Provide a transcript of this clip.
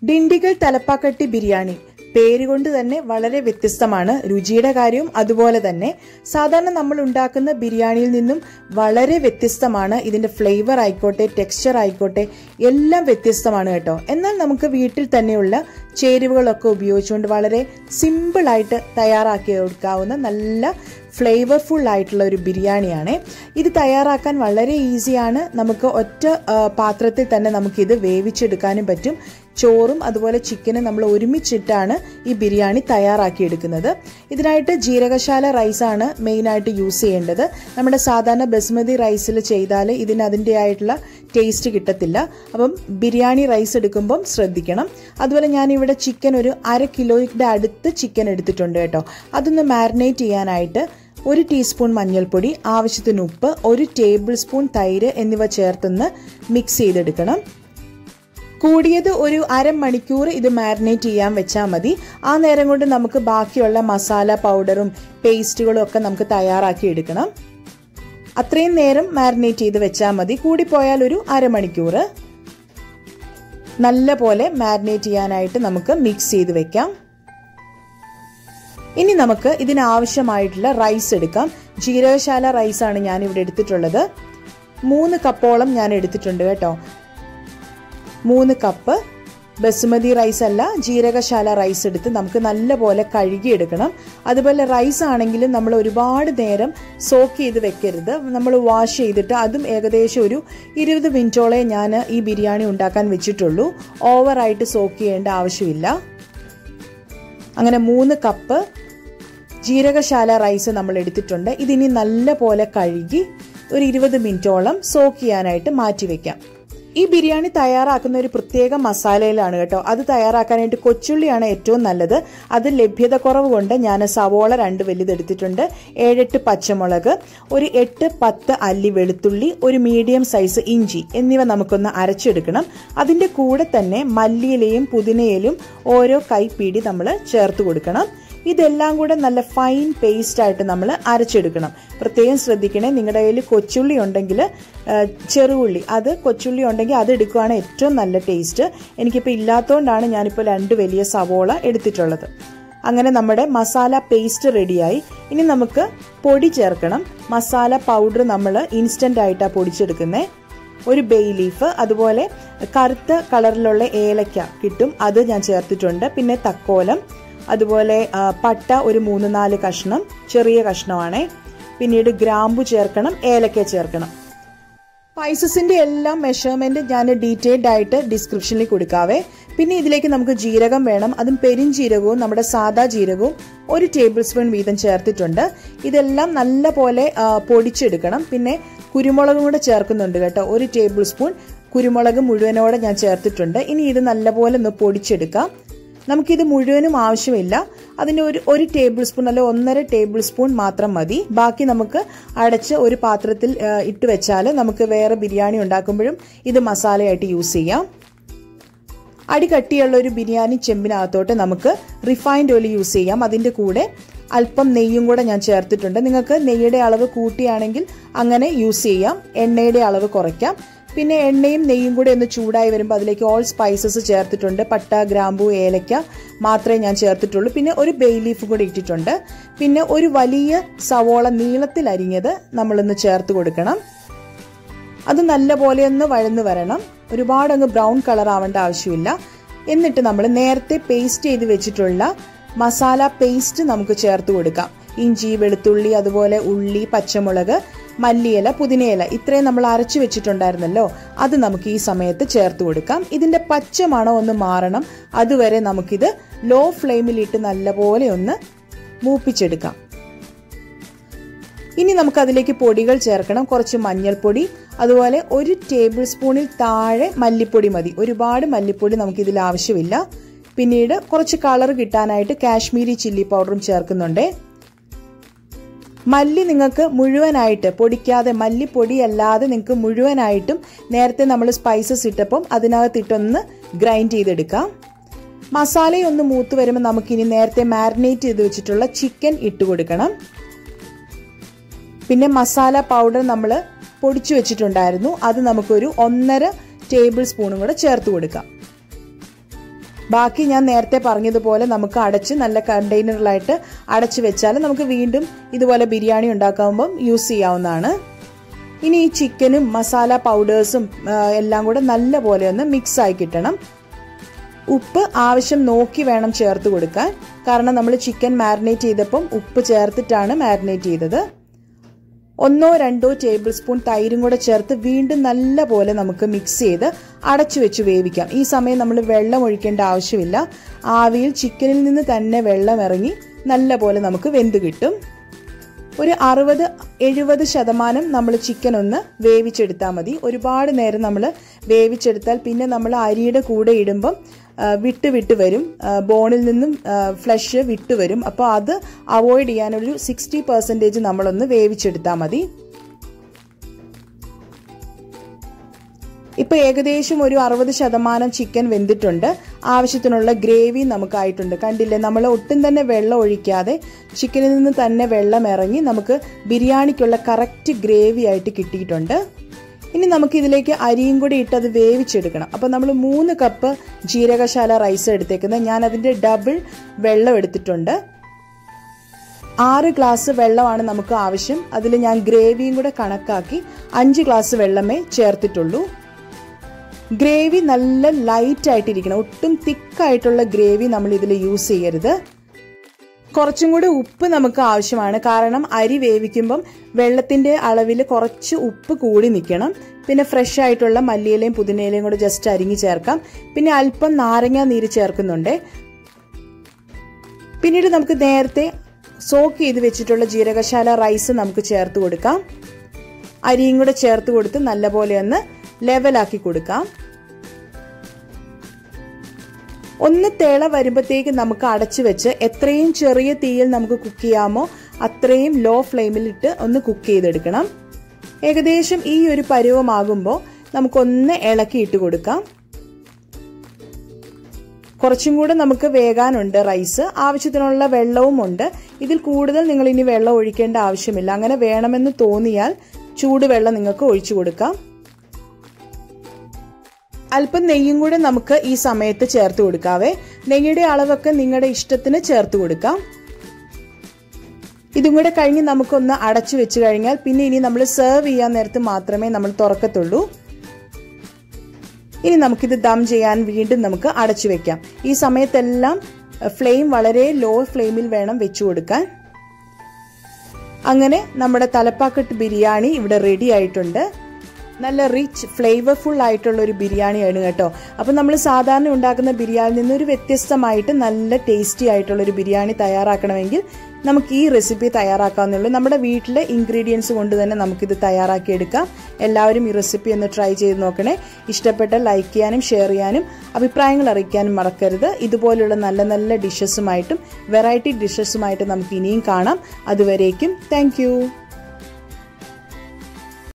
ഡിണ്ടിഗൽ തലപ്പാക്കട്ടി ബിരിയാണി പേരുകൊണ്ട് തന്നെ വളരെ വ്യത്യസ്തമാണ് രുചിയുടെ കാര്യവും അതുപോലെ തന്നെ സാധാരണ നമ്മൾ ഉണ്ടാക്കുന്ന ബിരിയാണിയിൽ നിന്നും വളരെ വ്യത്യസ്തമാണ് ഇതിന്റെ ഫ്ലേവർ ആയിക്കോട്ടെ ടെക്സ്ചർ ആയിക്കോട്ടെ എല്ലാം വ്യത്യസ്തമാണ് കേട്ടോ എന്നാൽ നമുക്ക് വീട്ടിൽ തന്നെയുള്ള ചേരുവകളൊക്കെ ഉപയോഗിച്ചുകൊണ്ട് വളരെ സിമ്പിളായിട്ട് തയ്യാറാക്കി എടുക്കാവുന്ന നല്ല ഫ്ലേവർഫുൾ ആയിട്ടുള്ള ഒരു ബിരിയാണിയാണ് ഇത് തയ്യാറാക്കാൻ വളരെ ഈസിയാണ് നമുക്ക് ഒറ്റ ആ, പാത്രത്തിൽ തന്നെ നമുക്കിത് വേവിച്ചെടുക്കാനും പറ്റും ചോറും അതുപോലെ ചിക്കനും നമ്മൾ ഒരുമിച്ചിട്ടാണ് ഈ ബിരിയാണി തയ്യാറാക്കിയെടുക്കുന്നത് ഇതിനായിട്ട് ജീരകശാല റൈസാണ് മെയിനായിട്ട് യൂസ് ചെയ്യേണ്ടത് നമ്മുടെ സാധാരണ ബസ്മതി റൈസിൽ ചെയ്താൽ ഇതിന് അതിൻ്റെ ആയിട്ടുള്ള ടേസ്റ്റ് കിട്ടത്തില്ല അപ്പം ബിരിയാണി റൈസ് എടുക്കുമ്പം ശ്രദ്ധിക്കണം അതുപോലെ ഞാനിവിടെ ചിക്കൻ ഒരു അര കിലോയുടെ അടുത്ത് ചിക്കൻ എടുത്തിട്ടുണ്ട് കേട്ടോ അതൊന്ന് മാരിനേറ്റ് ചെയ്യാനായിട്ട് ഒരു ടീസ്പൂൺ മഞ്ഞൾപ്പൊടി ആവശ്യത്തിന് ഉപ്പ് ഒരു ടേബിൾ സ്പൂൺ തൈര് എന്നിവ ചേർത്തൊന്ന് മിക്സ് ചെയ്തെടുക്കണം കൂടിയത് ഒരു അരമണിക്കൂർ ഇത് മാരിനേറ്റ് ചെയ്യാൻ വെച്ചാൽ മതി ആ നേരം കൊണ്ട് നമുക്ക് ബാക്കിയുള്ള മസാല പൗഡറും പേസ്റ്റുകളും ഒക്കെ നമുക്ക് തയ്യാറാക്കി എടുക്കണം അത്രയും നേരം മാരിനേറ്റ് ചെയ്ത് വെച്ചാൽ മതി കൂടിപ്പോയാൽ ഒരു അരമണിക്കൂർ നല്ല പോലെ മാരിനേറ്റ് ചെയ്യാനായിട്ട് നമുക്ക് മിക്സ് ചെയ്ത് വെക്കാം ഇനി നമുക്ക് ഇതിനാവശ്യമായിട്ടുള്ള റൈസ് എടുക്കാം ജീരകശാല റൈസാണ് ഞാൻ ഇവിടെ എടുത്തിട്ടുള്ളത് മൂന്ന് കപ്പോളം ഞാൻ എടുത്തിട്ടുണ്ട് കേട്ടോ മൂന്ന് കപ്പ് ബസുമതി റൈസ് അല്ല ജീരകശാല റൈസ് എടുത്ത് നമുക്ക് നല്ലപോലെ കഴുകിയെടുക്കണം അതുപോലെ റൈസ് ആണെങ്കിലും നമ്മൾ ഒരുപാട് നേരം സോക്ക് ചെയ്ത് വെക്കരുത് നമ്മൾ വാഷ് ചെയ്തിട്ട് അതും ഏകദേശം ഒരു ഇരുപത് മിനിറ്റോളെ ഞാൻ ഈ ബിരിയാണി ഉണ്ടാക്കാൻ വെച്ചിട്ടുള്ളൂ ഓവറായിട്ട് സോക്ക് ചെയ്യേണ്ട ആവശ്യമില്ല അങ്ങനെ മൂന്ന് കപ്പ് ജീരകശാല റൈസ് നമ്മൾ എടുത്തിട്ടുണ്ട് ഇതിനി നല്ല പോലെ കഴുകി ഒരു ഇരുപത് മിനിറ്റോളം സോക്ക് ചെയ്യാനായിട്ട് മാറ്റി വെക്കാം ഈ ബിരിയാണി തയ്യാറാക്കുന്ന ഒരു പ്രത്യേക മസാലയിലാണ് കേട്ടോ അത് തയ്യാറാക്കാനായിട്ട് കൊച്ചുള്ളിയാണ് ഏറ്റവും നല്ലത് അത് ലഭ്യത കുറവ് കൊണ്ട് ഞാൻ സവോള രണ്ട് വലുതെടുത്തിട്ടുണ്ട് ഏഴെട്ട് പച്ചമുളക് ഒരു എട്ട് പത്ത് അല്ലി വെളുത്തുള്ളി ഒരു മീഡിയം സൈസ് ഇഞ്ചി എന്നിവ നമുക്കൊന്ന് അരച്ചെടുക്കണം അതിന്റെ കൂടെ തന്നെ മല്ലിയിലയും പുതിനയിലും ഓരോ കൈപ്പീടി നമ്മൾ ചേർത്ത് കൊടുക്കണം ഇതെല്ലാം കൂടെ നല്ല ഫൈൻ പേസ്റ്റ് ആയിട്ട് നമ്മൾ അരച്ചെടുക്കണം പ്രത്യേകം ശ്രദ്ധിക്കണേ നിങ്ങളുടെ കയ്യിൽ കൊച്ചുള്ളി ഉണ്ടെങ്കിൽ ചെറുഉള്ളി അത് കൊച്ചുള്ളി ഉണ്ടെങ്കിൽ അത് എടുക്കുകയാണ് ഏറ്റവും നല്ല ടേസ്റ്റ് എനിക്കിപ്പോൾ ഇല്ലാത്തതുകൊണ്ടാണ് ഞാനിപ്പോൾ രണ്ട് വലിയ സവോള എടുത്തിട്ടുള്ളത് അങ്ങനെ നമ്മുടെ മസാല പേസ്റ്റ് റെഡിയായി ഇനി നമുക്ക് പൊടി ചേർക്കണം മസാല പൗഡർ നമ്മൾ ഇൻസ്റ്റന്റ് ആയിട്ടാണ് പൊടിച്ചെടുക്കുന്നത് ഒരു ബേ ലീഫ് അതുപോലെ കറുത്ത കളറിലുള്ള ഏലക്ക കിട്ടും അത് ഞാൻ ചേർത്തിട്ടുണ്ട് പിന്നെ തക്കോലം അതുപോലെ പട്ട ഒരു മൂന്ന് നാല് കഷ്ണം ചെറിയ കഷ്ണമാണ് പിന്നീട് ഗ്രാമ്പു ചേർക്കണം ഏലക്ക ചേർക്കണം സ്പൈസസിന്റെ എല്ലാം മെഷർമെന്റ് ഞാൻ ഡീറ്റെയിൽഡ് ആയിട്ട് ഡിസ്ക്രിപ്ഷനിൽ കൊടുക്കാവേ പിന്നെ ഇതിലേക്ക് നമുക്ക് ജീരകം വേണം അതും പെരിഞ്ജീരകവും നമ്മുടെ സാദാ ജീരകവും ഒരു ടേബിൾ സ്പൂൺ വീതം ചേർത്തിട്ടുണ്ട് ഇതെല്ലാം നല്ല പോലെ പൊടിച്ചെടുക്കണം പിന്നെ കുരുമുളകും കൂടെ ചേർക്കുന്നുണ്ട് കേട്ടോ ഒരു ടേബിൾ സ്പൂൺ കുരുമുളക് മുഴുവനോടെ ഞാൻ ചേർത്തിട്ടുണ്ട് ഇനി ഇത് നല്ലപോലെ ഒന്ന് പൊടിച്ചെടുക്കാം നമുക്കിത് മുഴുവനും ആവശ്യമില്ല അതിന് ഒരു ഒരു ടേബിൾ സ്പൂൺ അല്ലെ ഒന്നര ടേബിൾ സ്പൂൺ മാത്രം മതി ബാക്കി നമുക്ക് അടച്ച് ഒരു പാത്രത്തിൽ ഇട്ട് വെച്ചാൽ നമുക്ക് വേറെ ബിരിയാണി ഉണ്ടാക്കുമ്പോഴും ഇത് മസാലയായിട്ട് യൂസ് ചെയ്യാം അടി കട്ടിയുള്ള ഒരു ബിരിയാണി ചെമ്പിനകത്തോട്ട് നമുക്ക് റിഫൈൻഡ് ഓയിൽ യൂസ് ചെയ്യാം അതിൻ്റെ കൂടെ അല്പം നെയ്യും കൂടെ ഞാൻ ചേർത്തിട്ടുണ്ട് നിങ്ങൾക്ക് നെയ്യുടെ അളവ് കൂട്ടിയാണെങ്കിൽ അങ്ങനെ യൂസ് ചെയ്യാം എണ്ണയുടെ അളവ് കുറയ്ക്കാം പിന്നെ എണ്ണയും നെയ്യും കൂടെ ഒന്ന് ചൂടായി വരുമ്പോൾ അതിലേക്ക് ഓൾ സ്പൈസസ് ചേർത്തിട്ടുണ്ട് പട്ട ഗ്രാമ്പു ഏലക്ക മാത്രമേ ഞാൻ ചേർത്തിട്ടുള്ളൂ പിന്നെ ഒരു ബേ ലീഫ് കൂടെ ഇട്ടിട്ടുണ്ട് പിന്നെ ഒരു വലിയ സവോള നീളത്തിൽ അരിഞ്ഞത് നമ്മളൊന്ന് ചേർത്ത് കൊടുക്കണം അത് നല്ലപോലെ ഒന്ന് വഴന്നു വരണം ഒരുപാട് അങ്ങ് ബ്രൗൺ കളർ ആവേണ്ട ആവശ്യമില്ല എന്നിട്ട് നമ്മൾ നേരത്തെ പേസ്റ്റ് ചെയ്ത് വെച്ചിട്ടുള്ള മസാല പേസ്റ്റ് നമുക്ക് ചേർത്ത് കൊടുക്കാം ഇഞ്ചി വെളുത്തുള്ളി അതുപോലെ ഉള്ളി പച്ചമുളക് മല്ലിയില പുതിനയില ഇത്രയും നമ്മൾ അരച്ചു വെച്ചിട്ടുണ്ടായിരുന്നല്ലോ അത് നമുക്ക് ഈ സമയത്ത് ചേർത്ത് കൊടുക്കാം ഇതിന്റെ പച്ച മണം ഒന്ന് മാറണം അതുവരെ നമുക്കിത് ലോ ഫ്ലെയിമിലിട്ട് നല്ലപോലെ ഒന്ന് മൂപ്പിച്ചെടുക്കാം ഇനി നമുക്ക് അതിലേക്ക് പൊടികൾ ചേർക്കണം കുറച്ച് മഞ്ഞൾപ്പൊടി അതുപോലെ ഒരു ടേബിൾ സ്പൂണിൽ താഴെ മല്ലിപ്പൊടി മതി ഒരുപാട് മല്ലിപ്പൊടി നമുക്ക് ഇതിൽ ആവശ്യമില്ല പിന്നീട് കുറച്ച് കളർ കിട്ടാനായിട്ട് കാശ്മീരി ചില്ലി പൗഡറും ചേർക്കുന്നുണ്ട് മല്ലി നിങ്ങൾക്ക് മുഴുവനായിട്ട് പൊടിക്കാതെ മല്ലിപ്പൊടി അല്ലാതെ നിങ്ങൾക്ക് മുഴുവനായിട്ടും നേരത്തെ നമ്മൾ സ്പൈസസ് ഇട്ടപ്പം അതിനകത്തിട്ടൊന്ന് ഗ്രൈൻഡ് ചെയ്തെടുക്കാം മസാലയൊന്ന് മൂത്ത് വരുമ്പോൾ നമുക്കിനി നേരത്തെ മാരിനേറ്റ് ചെയ്ത് വെച്ചിട്ടുള്ള ചിക്കൻ ഇട്ട് കൊടുക്കണം പിന്നെ മസാല പൗഡർ നമ്മൾ പൊടിച്ചു വെച്ചിട്ടുണ്ടായിരുന്നു അത് നമുക്കൊരു ഒന്നര ടേബിൾ സ്പൂണും കൂടെ ചേർത്ത് കൊടുക്കാം ബാക്കി ഞാൻ നേരത്തെ പറഞ്ഞതുപോലെ നമുക്ക് അടച്ച് നല്ല കണ്ടെയ്നറിലായിട്ട് അടച്ച് വെച്ചാൽ നമുക്ക് വീണ്ടും ഇതുപോലെ ബിരിയാണി ഉണ്ടാക്കുമ്പം യൂസ് ചെയ്യാവുന്നതാണ് ഇനി ഈ ചിക്കനും മസാല പൗഡേഴ്സും എല്ലാം കൂടെ നല്ല പോലെ ഒന്ന് മിക്സ് ആയി കിട്ടണം ഉപ്പ് ആവശ്യം നോക്കി വേണം ചേർത്ത് കൊടുക്കാൻ കാരണം നമ്മൾ ചിക്കൻ മാരിനേറ്റ് ചെയ്തപ്പം ഉപ്പ് ചേർത്തിട്ടാണ് മാരിനേറ്റ് ചെയ്തത് ഒന്നോ രണ്ടോ ടേബിൾ സ്പൂൺ തൈരും കൂടെ ചേർത്ത് വീണ്ടും നല്ല പോലെ നമുക്ക് മിക്സ് ചെയ്ത് അടച്ചു വെച്ച് വേവിക്കാം ഈ സമയം നമ്മൾ വെള്ളം ഒഴിക്കേണ്ട ആവശ്യമില്ല ആവിയിൽ ചിക്കനിൽ നിന്ന് തന്നെ വെള്ളം ഇറങ്ങി നല്ല പോലെ നമുക്ക് വെന്ത് കിട്ടും ഒരു അറുപത് എഴുപത് ശതമാനം നമ്മൾ ചിക്കൻ ഒന്ന് വേവിച്ചെടുത്താൽ മതി ഒരുപാട് നേരം നമ്മൾ വേവിച്ചെടുത്താൽ പിന്നെ നമ്മൾ അരിയുടെ കൂടെ ഇടുമ്പം വിട്ട് വിട്ട് വരും ബോണിൽ നിന്നും ഫ്ലഷ് വിട്ട് വരും അപ്പോൾ അത് അവോയ്ഡ് ചെയ്യാനൊരു സിക്സ്റ്റി പെർസെൻറ്റേജ് നമ്മളൊന്ന് വേവിച്ചെടുത്താൽ മതി ഇപ്പൊ ഏകദേശം ഒരു അറുപത് ശതമാനം ചിക്കൻ വെന്തിട്ടുണ്ട് ആവശ്യത്തിനുള്ള ഗ്രേവി നമുക്കായിട്ടുണ്ട് കണ്ടില്ലേ നമ്മൾ ഒട്ടും തന്നെ വെള്ളം ഒഴിക്കാതെ ചിക്കനിൽ നിന്ന് തന്നെ വെള്ളം ഇറങ്ങി നമുക്ക് ബിരിയാണിക്കുള്ള കറക്റ്റ് ഗ്രേവി ആയിട്ട് കിട്ടിയിട്ടുണ്ട് ഇനി നമുക്ക് ഇതിലേക്ക് അരിയും കൂടി ഇട്ട് അത് വേവിച്ചെടുക്കണം അപ്പോൾ നമ്മൾ മൂന്ന് കപ്പ് ജീരകശാല റൈസ് എടുത്തേക്കുന്നത് ഞാൻ അതിൻ്റെ ഡബിൾ വെള്ളം എടുത്തിട്ടുണ്ട് ആറ് ഗ്ലാസ് വെള്ളമാണ് നമുക്ക് ആവശ്യം അതിൽ ഞാൻ ഗ്രേവിയും കൂടെ കണക്കാക്കി അഞ്ച് ഗ്ലാസ് വെള്ളമേ ചേർത്തിട്ടുള്ളൂ ഗ്രേവി നല്ല ലൈറ്റ് ആയിട്ടിരിക്കണം ഒട്ടും തിക്കായിട്ടുള്ള ഗ്രേവി നമ്മൾ ഇതിൽ യൂസ് ചെയ്യരുത് കുറച്ചും കൂടി ഉപ്പ് നമുക്ക് ആവശ്യമാണ് കാരണം അരി വേവിക്കുമ്പം വെള്ളത്തിന്റെ അളവിൽ കുറച്ച് ഉപ്പ് കൂടി നിൽക്കണം പിന്നെ ഫ്രഷ് ആയിട്ടുള്ള മല്ലിയിലയും പുതിനയിലയും കൂടെ ജസ്റ്റ് അരിഞ്ഞ് ചേർക്കാം പിന്നെ അല്പം നാരങ്ങ നീര് ചേർക്കുന്നുണ്ട് പിന്നീട് നമുക്ക് നേരത്തെ സോക്ക് ചെയ്ത് വെച്ചിട്ടുള്ള ജീരകശാല റൈസ് നമുക്ക് ചേർത്ത് കൊടുക്കാം അരിയും കൂടെ ചേർത്ത് കൊടുത്ത് നല്ലപോലെ ഒന്ന് ലെവലാക്കി കൊടുക്കാം ഒന്ന് തിള വരുമ്പോഴത്തേക്ക് നമുക്ക് അടച്ചു വെച്ച് എത്രയും ചെറിയ തീയിൽ നമുക്ക് കുക്ക് ചെയ്യാമോ അത്രയും ലോ ഫ്ലെയിമിലിട്ട് ഒന്ന് കുക്ക് ചെയ്തെടുക്കണം ഏകദേശം ഈ ഒരു പരുവമാകുമ്പോൾ നമുക്കൊന്ന് ഇളക്കി ഇട്ട് കൊടുക്കാം കുറച്ചും കൂടെ നമുക്ക് വേകാനുണ്ട് റൈസ് ആവശ്യത്തിനുള്ള വെള്ളവും ഉണ്ട് ഇതിൽ കൂടുതൽ നിങ്ങൾ ഇനി വെള്ളം ഒഴിക്കേണ്ട ആവശ്യമില്ല അങ്ങനെ വേണമെന്ന് തോന്നിയാൽ ചൂടുവെള്ളം നിങ്ങൾക്ക് ഒഴിച്ചു കൊടുക്കാം അല്പം നെയ്യും കൂടെ നമുക്ക് ഈ സമയത്ത് ചേർത്ത് കൊടുക്കാവേ നെയ്യുടെ അളവൊക്കെ നിങ്ങളുടെ ഇഷ്ടത്തിന് ചേർത്ത് കൊടുക്കാം ഇതും കൂടെ കഴിഞ്ഞ് നമുക്കൊന്ന് അടച്ചു വെച്ച് കഴിഞ്ഞാൽ പിന്നെ ഇനി നമ്മൾ സെർവ് ചെയ്യാൻ നേരത്ത് മാത്രമേ നമ്മൾ തുറക്കത്തുള്ളൂ ഇനി നമുക്കിത് ദം ചെയ്യാൻ വീണ്ടും നമുക്ക് അടച്ചു വെക്കാം ഈ സമയത്തെല്ലാം ഫ്ലെയിം വളരെ ലോ ഫ്ലെയിമിൽ വേണം വെച്ചു കൊടുക്കാൻ അങ്ങനെ നമ്മുടെ തലപ്പാക്കട്ട് ബിരിയാണി ഇവിടെ റെഡി ആയിട്ടുണ്ട് നല്ല റിച്ച് ഫ്ലേവർഫുൾ ആയിട്ടുള്ള ഒരു ബിരിയാണിയാണ് കേട്ടോ അപ്പം നമ്മൾ സാധാരണ ഉണ്ടാക്കുന്ന ബിരിയാണിയിൽ നിന്ന് ഒരു വ്യത്യസ്തമായിട്ട് നല്ല ടേസ്റ്റി ആയിട്ടുള്ള ഒരു ബിരിയാണി തയ്യാറാക്കണമെങ്കിൽ നമുക്ക് ഈ റെസിപ്പി തയ്യാറാക്കാവുന്നുള്ളൂ നമ്മുടെ വീട്ടിലെ ഇൻഗ്രീഡിയൻസ് കൊണ്ട് തന്നെ നമുക്കിത് തയ്യാറാക്കിയെടുക്കാം എല്ലാവരും ഈ റെസിപ്പി ഒന്ന് ട്രൈ ചെയ്ത് നോക്കണേ ഇഷ്ടപ്പെട്ട ലൈക്ക് ചെയ്യാനും ഷെയർ ചെയ്യാനും അഭിപ്രായങ്ങൾ അറിയിക്കാനും മറക്കരുത് ഇതുപോലുള്ള നല്ല നല്ല ഡിഷസുമായിട്ടും വെറൈറ്റി ഡിഷസുമായിട്ടും നമുക്ക് ഇനിയും കാണാം അതുവരേക്കും താങ്ക്